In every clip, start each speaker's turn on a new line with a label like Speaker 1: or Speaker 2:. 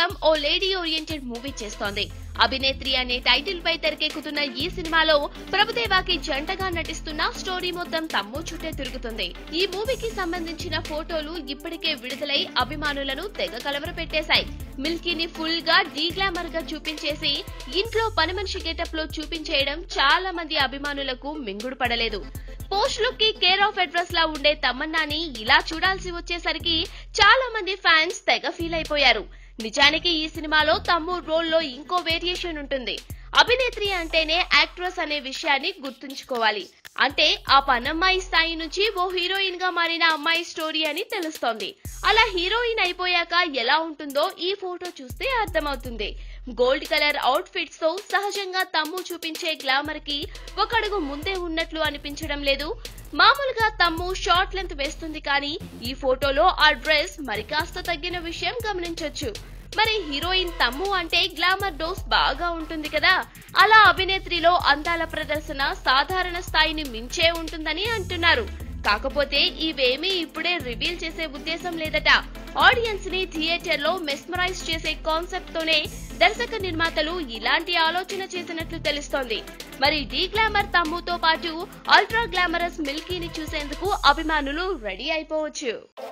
Speaker 1: కోసం ఓ lady oriented movie చేస్తోంది అభినేత్రి అనే టైటిల్ పై తెరకెక్కుతున్న ఈ సినిమాలో ప్రభుదేవాకి జంటగా నటిస్తున్న స్టోరీ మొత్తం తమ్ము చుట్టే తిరుగుతుంది ఈ మూవీకి సంబంధించిన ఫోటోలు ఇప్పటికే విడుదలై అభిమానులను తెగ కలవరపెట్టేశాయి మిల్కీని ఫుల్ గా డీగ్లామర్ గా చూపించేసి ఇంట్లో పని మనిషి గెటప్ లో చూపించేయడం చాలా మంది అభిమానులకు మింగుడు పడలేదు పోస్ట్ లుక్ కి కేర్ ఆఫ్ అడ్రస్ లా ఉండే తమన్నాని ఇలా చూడాల్సి వచ్చేసరికి చాలా మంది ఫ్యాన్స్ తెగ ఫీల్ అయిపోయారు నిజానికి ఈ సినిమాలో తమ్ము రోల్ లో ఇంకో వేరియేషన్ ఉంటుంది అభినేత్రి అంటేనే యాక్ట్రెస్ అనే విషయాన్ని గుర్తుంచుకోవాలి అంటే ఆ పనమ్మాయి స్థాయి నుంచి ఓ హీరోయిన్ గా మారిన అమ్మాయి స్టోరీ అని తెలుస్తోంది అలా హీరోయిన్ అయిపోయాక ఎలా ఉంటుందో ఈ ఫోటో చూస్తే అర్థమవుతుంది గోల్డ్ కలర్ అవుట్ ఫిట్స్ తో సహజంగా తమ్ము చూపించే గ్లామర్ కి ఒక అడుగు ముందే ఉన్నట్లు అనిపించడం లేదు మామూలుగా తమ్ము షార్ట్ లెంత్ వేస్తుంది కానీ ఈ ఫోటోలో ఆ డ్రెస్ మరి కాస్త తగ్గిన విషయం గమనించొచ్చు మరి హీరోయిన్ తమ్ము అంటే గ్లామర్ డోస్ బాగా ఉంటుంది కదా అలా అభినేత్రిలో అందాల ప్రదర్శన సాధారణ స్థాయిని మించే ఉంటుందని అంటున్నారు కాకపోతే ఇవేమీ ఇప్పుడే రివీల్ చేసే ఉద్దేశం లేదట ఆడియన్స్ ని థియేటర్ లో మెస్మరైజ్ చేసే కాన్సెప్ట్ తోనే దర్శక నిర్మాతలు ఇలాంటి ఆలోచన చేసినట్లు తెలుస్తోంది మరి డీ గ్లామర్ తమ్ముతో పాటు అల్ట్రా గ్లామరస్ మిల్కీని చూసేందుకు అభిమానులు రెడీ అయిపోవచ్చు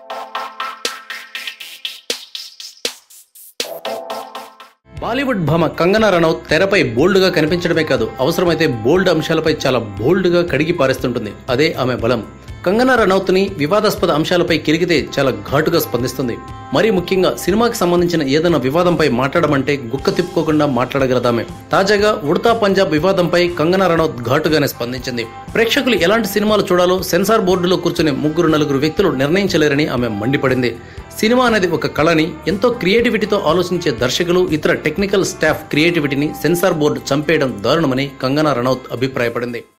Speaker 2: బాలీవుడ్ భామ కంగనా రనౌత్ తెరపై బోల్డ్ గా కనిపించడమే కాదు అవసరమైతే బోల్డ్ అంశాలపై చాలా బోల్డ్ గా కడిగి పారేస్తుంటుంది అదే ఆమె బలం కంగనా రనౌత్ ని వివాదాస్పద అంశాలపై కిరిగితే చాలా ఘాటుగా స్పందిస్తుంది మరీ ముఖ్యంగా సినిమాకి సంబంధించిన ఏదైనా వివాదంపై మాట్లాడమంటే గుక్క తిప్పుకోకుండా మాట్లాడగలదామె తాజాగా ఉడతా పంజాబ్ వివాదంపై కంగనా రనౌత్ ఘాటుగానే స్పందించింది ప్రేక్షకులు ఎలాంటి సినిమాలు చూడాలో సెన్సార్ బోర్డులో కూర్చునే ముగ్గురు నలుగురు వ్యక్తులు నిర్ణయించలేరని ఆమె మండిపడింది సినిమా అనేది ఒక కళని ఎంతో క్రియేటివిటీతో ఆలోచించే దర్శకులు ఇతర టెక్నికల్ స్టాఫ్ క్రియేటివిటీని సెన్సార్ బోర్డు చంపేయడం దారుణమని కంగనా రనౌత్ అభిప్రాయపడింది